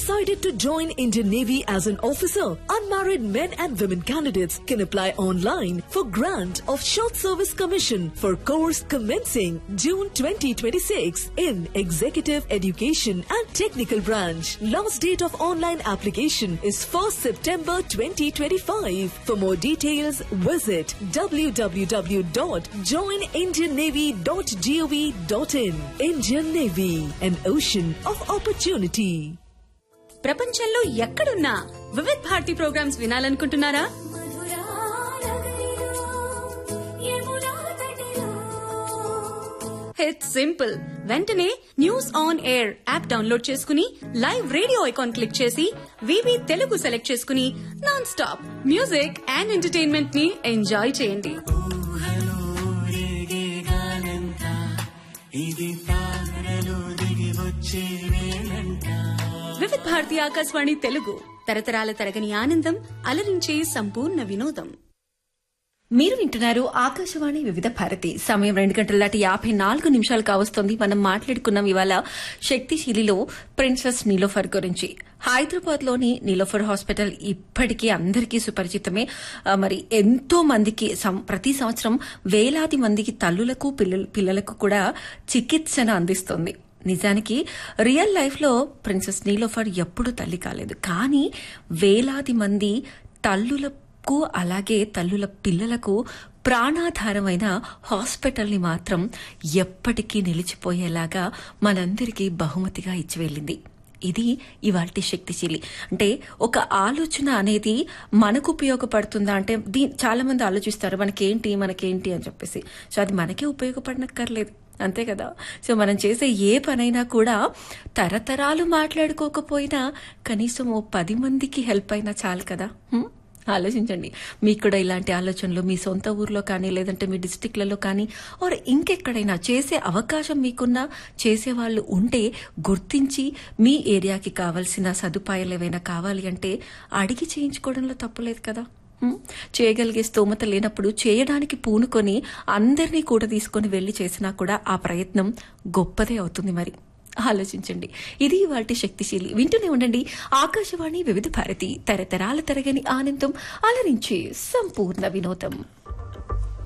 Decided to join Indian Navy as an officer? Unmarried men and women candidates can apply online for grant of short service commission for course commencing June 2026 in Executive Education and Technical Branch. Last date of online application is 1st September 2025. For more details, visit www.joinindiannavy.gov.in. Indian Navy, an ocean of opportunity. ప్రపంచంలో ఎక్కడున్నా Vividh Bharati programs వినాలనుకుంటున్నారా it's simple వెంటనే news on air app download చేసుకుని live radio icon click చేసి వివి Telugu select చేసుకుని non stop music and entertainment ని enjoy చేయండి వివిధ్ భారతి ఆకాశవాణి తెలుగు తరతరాల తరగని ఆనందం అలరించే సంపూర్ణ వినోదం మీరు వింటున్నారు ఆకాశవాణి వివిధ భారతి సమయం రెండు గంటల దాటి యాభై నాలుగు నిమిషాలు కావస్తోంది మనం మాట్లాడుకున్నాం ఇవాళ శక్తిశీలిలో ప్రిన్సెస్ నీలోఫర్ గురించి హైదరాబాద్ లోని నీలోఫర్ హాస్పిటల్ ఇప్పటికీ అందరికీ సుపరిచితమే ఆ, మరి ఎంతో మందికి సం- ప్రతి సంవత్సరం వేలాది మందికి తల్లులకు పిల్లల- పిల్లలకు కూడా చికిత్సను అందిస్తుంది నిజానికి రియల్ లైఫ్ లో ప్రిన్సెస్ నీలోఫర్ ఎప్పుడూ తల్లి కాలేదు కానీ వేలాది మంది తల్లులకు అలాగే తల్లుల పిల్లలకు ప్రాణాధారమైన హాస్పిటల్ని మాత్రం ఎప్పటికీ నిలిచిపోయేలాగా మనందరికీ బహుమతిగా ఇచ్చి వెళ్ళింది ఇది ఇవాల్టి శక్తిశీలి అంటే ఒక ఆలోచన అనేది మనకు ఉపయోగపడుతుందా అంటే దీ చాలా మంది ఆలోచిస్తారు మనకేంటి మనకేంటి అని చెప్పేసి సో అది మనకే ఉపయోగపడనక్కర్లేదు అంతే కదా సో మనం చేసే ఏ పనైనా కూడా తరతరాలు మాట్లాడుకోకపోయినా కనీసం ఓ పది మందికి హెల్ప్ అయినా చాలు కదా హ్మ్? ఆలోచించండి మీకు కూడా ఇలాంటి ఆలోచనలు మీ సొంత ఊర్లో కానీ లేదంటే మీ డిస్టిక్లలో కానీ ఆర్ ఇంకెక్కడైనా చేసే అవకాశం మీకున్నా చేసేవాళ్ళు ఉంటే గుర్తించి మీ ఏరియాకి కావాల్సిన సదుపాయాలు ఏవైనా కావాలి అంటే అడిగి చేయించుకోవడంలో తప్పులేదు కదా హ్మ్? చేయగలిగే స్తోమత లేనప్పుడు చేయడానికి పూనుకొని అందరినీ కూడా తీసుకొని వెళ్లి చేసినా కూడా ఆ ప్రయత్నం గొప్పదే అవుతుంది మరి ఆలోచించండి ఇది వాటి శక్తిశీలి వింటూనే ఉండండి ఆకాశవాణి వివిధ భారతి తరతరాల తరగని ఆనందం అలరించే సంపూర్ణ వినోదం